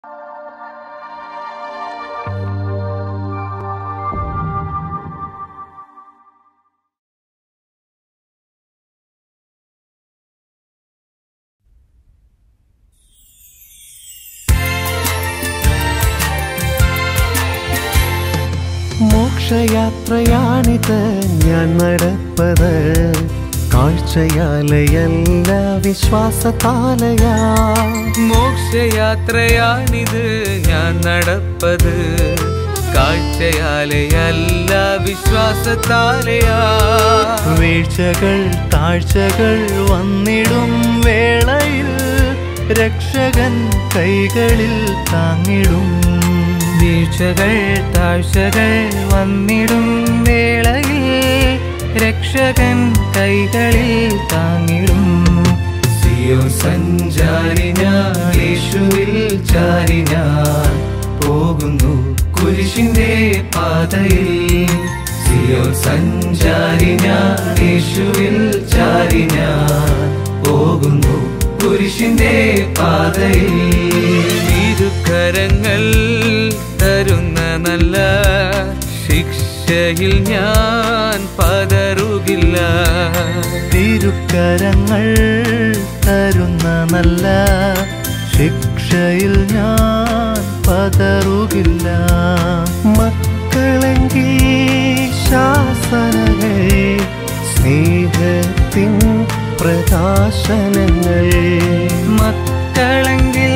മോക്ഷയാത്രയാണിത് ഞാൻ നടപ്പത് കാഴ്ചയാലയല്ല വിശ്വാസത്താലയാ മോക്ഷയാത്രയാണിത് ഞാൻ നടപ്പത് കാഴ്ചയാലെയല്ല വിശ്വാസത്താലെയാ വീഴ്ചകൾ താഴ്ചകൾ വന്നിടും വേളയിൽ രക്ഷകൻ കൈകളിൽ താങ്ങിടും വീഴ്ചകൾ താഴ്ചകൾ വന്നിടും വേളയിൽ രക്ഷകൻ കൈകളിൽ താങ്ങിടും സിയോ സഞ്ചാരി ഞാൻ യേശുവിൽ ചാരി ഞാൻ പോകുന്നു കുരിശിന്റെ പാതയിൽ സിയോ സഞ്ചാരി ഞാൻ യേശുവിൽ ചാരി ഞാൻ പോകുന്നു കുരിശിന്റെ പാതയിൽ ഇരുകരങ്ങൾ തരുന്ന നല്ല ശിക്ഷയിൽ ഞാൻ പതറുകില്ല തിരുക്കരങ്ങൾ തരുന്ന നല്ല ശിക്ഷയിൽ ഞാൻ പതറുകില്ല മക്കളെങ്കിൽ ശാസനകൾ സ്നേഹത്തിൻ പ്രകാശനങ്ങൾ മക്കളെങ്കിൽ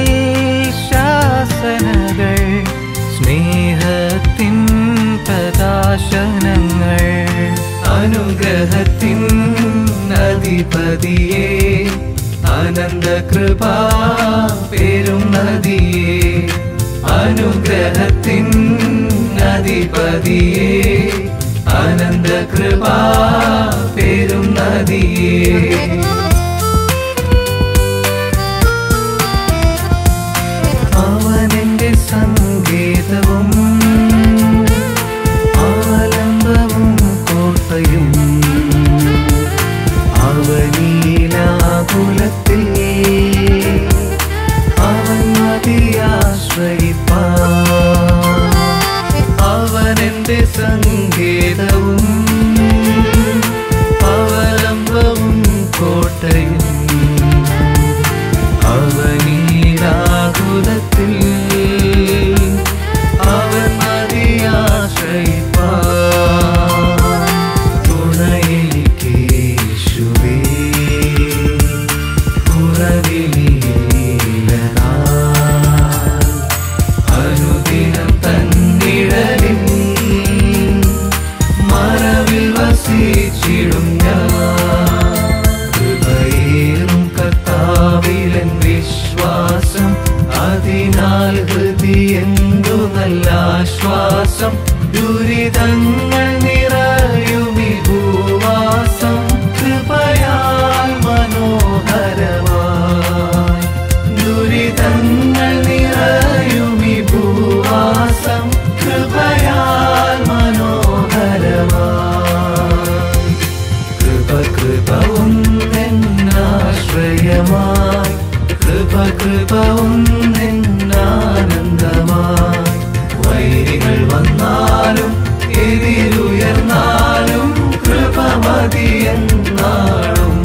ശാസനകൾ സ്നേഹത്തിൻ പ്രകാശനങ്ങൾ അനുഗ്രഹത്തിൻ അധിപതിയെ ആനന്ദ കൃപാ പേരും നദിയെ അനുഗ്രഹത്തിൻ അധിപതിയെ ആനന്ദ കൃപാ പേരും നദിയേ അവനെന്റെ സങ്കേതവും ആലംബവും കോട്ടയും അവനീലാകുലത്തിൽ അവൻ മതിയാശ്രയിപ്പാ അവനെന്റെ സങ്കേതവും അവലംബവും കോട്ടയും അവനീരാകുലത്തിൽ അവൻ മതിയാശ്രയിപ്പാ തുണയെനിക്കേശുവേ കുറവിലില്ലതാ അനുദിനം തന്നിടലിൽ മറവിൽ വസിച്ചിടും ഞാൻ കൃപയേറും കർത്താവിലൻ വിശ്വാസം അതിനാൽ ഹൃദയന്തു നല്ല ആശ്വാസം ദുരിതങ്ങൾ നിറയുമി ഭൂവാസം കൃപയാൽ മനോഹരമായി ദുരിതങ്ങൾ നിറയുമി ഭൂവാസം കൃപയാൽ മനോഹരമായി കൃപ കൃപ ഒന്നെന്നാശ്രയമായി കൃപ കൃപ ഒന്നെന്നാനന്ദമായി വൈരികൾ വന്നാലും എതിരുയർന്നാലും കൃപ മതിയെന്നാളും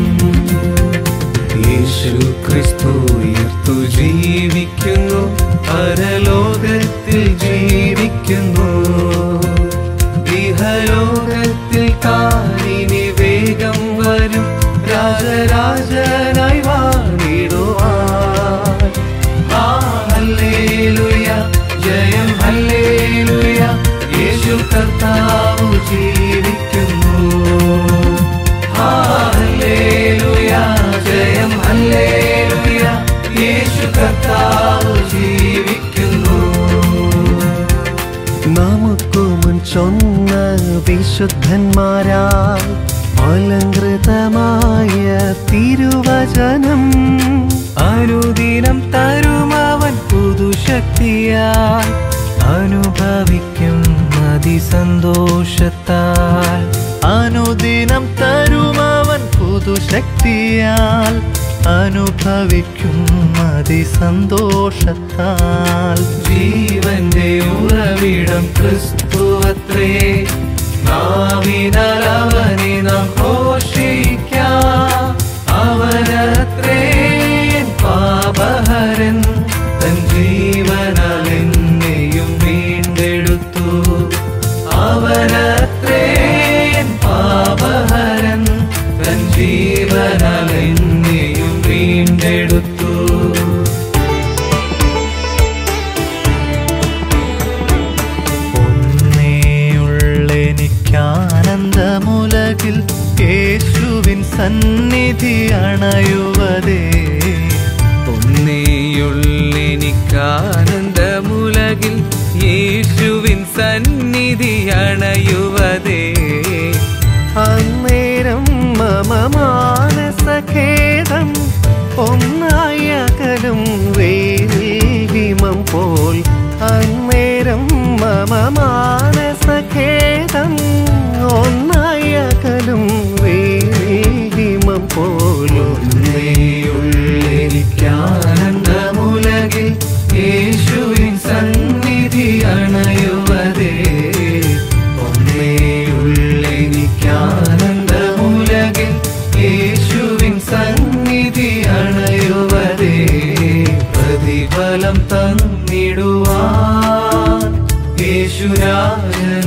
യേശു ക്രിസ്തു ഉയർത്തു ജീവിക്കുന്നു പരലോകത്തിൽ ജീവിക്കുന്നു ഇഹലോകത്തിൽ കാലിനി വേഗം വരും രാജരാജനായി വാണിടുവാൻ ആ ഹല്ലേലൂയ ജയം ഹല്ലേലൂയ യേശു കർത്താവ് ജീവിക്കുന്നു ആ ഹല്ലേലൂയ ജയം ഹല്ലേലൂയ യേശു കർത്താവ് ജീവിക്കുന്നു നമുക്കു മുൻ ചൊന്ന വിശുദ്ധന്മാരാൽ അലങ്കൃതമായ തിരുവചനം അനുദിനം തരുമവൻ പുതുശക്തിയാൽ അനുഭവിക്കും അതിസന്തോഷത്താൽ അനുദിനം തരുമവൻ പുതുശക്തിയാൽ അനുഭവിക്കും അതിസന്തോഷത്താൽ ജീവന്റെ ഉറവിടം ക്രിസ്തുവത്രേ നാവിനാൽ അവനെ നാം ഘോഷിക്കാം അവനത്രേ പാപഹരൻ തൻ ജീവനാൽ എന്നെയും വീണ്ടെടുത്തു അവനത്രേ പാപഹരൻ തൻ ജീവനാൽ എന്നെയും വീണ്ടെടുത്തു ഒന്നേയുള്ളെനിക്കാനന്ദമുലകിൽ യേശുവിൻ സന്നിധി അണയുവതേ ഒന്നേയുള്ളെനിക്കാനന്ദമുലകിൽ യേശുവിൻ സന്നിധി അണയുവതേ അന്നേരം മമ മാനസഖേദം ഒന്നായി അകലും വെയിലിമം പോൽ അന്നേരം മമ മാനസഖേദം ഒന്നായി അകലും വെയിലിമം പോലും ഒന്നേയുള്ളെനിക്കാനന്ദമുലകിൽ യേശുവിൻ സന്നിധി അണയുവതേ ഒന്നേയുള്ളെനിക്കാനന്ദമുലകിൽ യേശുവിൻ സന്നിധി അണയുവതേ പ്രതിഫലം തന്നിടുവാൻ യേശുരാജൻ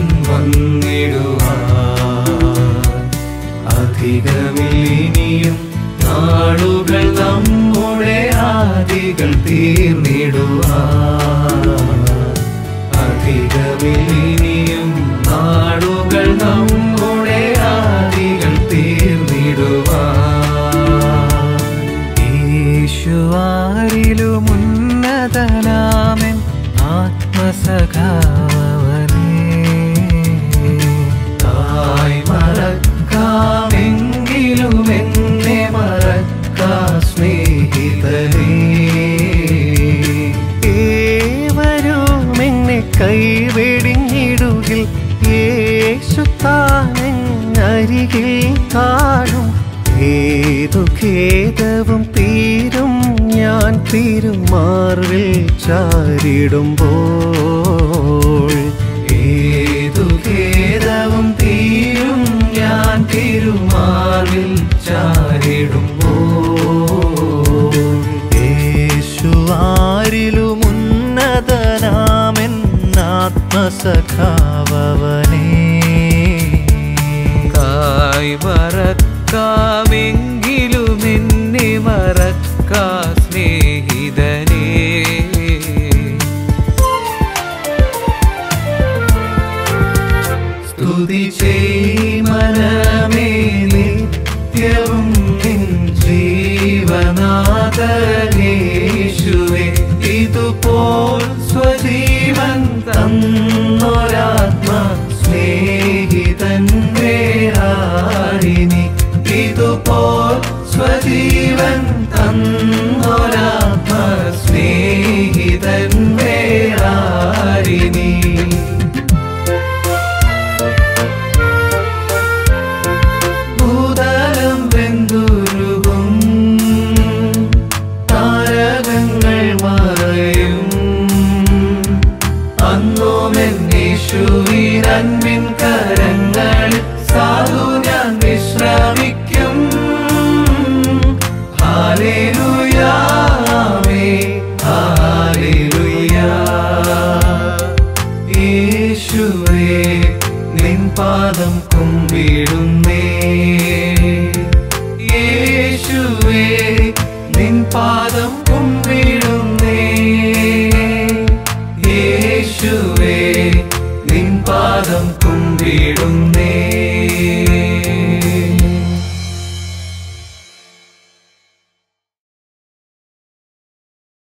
വന്നിടുവാൻ അധികമില്ലിനിയും നാളുകൾ നമ്മുടെ ആദികൾ തീർന്നിടുവാൻ അധികമില്ലിനിയും നാളുകൾ നമ്മുടെ ആദികൾ തീർന്നിടുവാൻ യേശുവാരിലും ഉന്നതനാമൻ ആത്മസഖാവനേ തായ് മറക്കാമെങ്കിലും എന്നെ മറക്കാ സ്നേഹിതനേ ഏവരും എന്നെ കൈവെടിഞ്ഞിടുകിൽ യേശു താനരികിൽ കാണും ഏതു ഖേദവും തീരും ഞാൻ തിരുമാർവിൽ ചാരിടുമ്പോൾ ഏതു ഖേദവും തീരും ഞാൻ തിരുമാറിൽ ചാരിടുമ്പോൾ യേശുവാരിലും ഉന്നതനാമെൻ ആത്മസഖാവനേ കായ് മറക്കാമെങ്കിലും എന്നെ മറക്കാ സ്നേഹിതനേ സ്തുതി ചെയ് മനമേ നിത്യവും നിൻ ജീവനാഥനേശുവേ ഇതുപോൽ സ്വജീവൻ തന്നൊരാത്മ സ്നേഹിതൻ വേറാരിനി ഇതുപോൽ സ്വജീവൻ തന്നൊരാത്മ സ്നേഹിതൻ വേറാരിനി ഭൂതലം വെന്തുരുകും താരകങ്ങൾ മറയും അന്നോമെന്നേശുവിൻ അൻപിൻ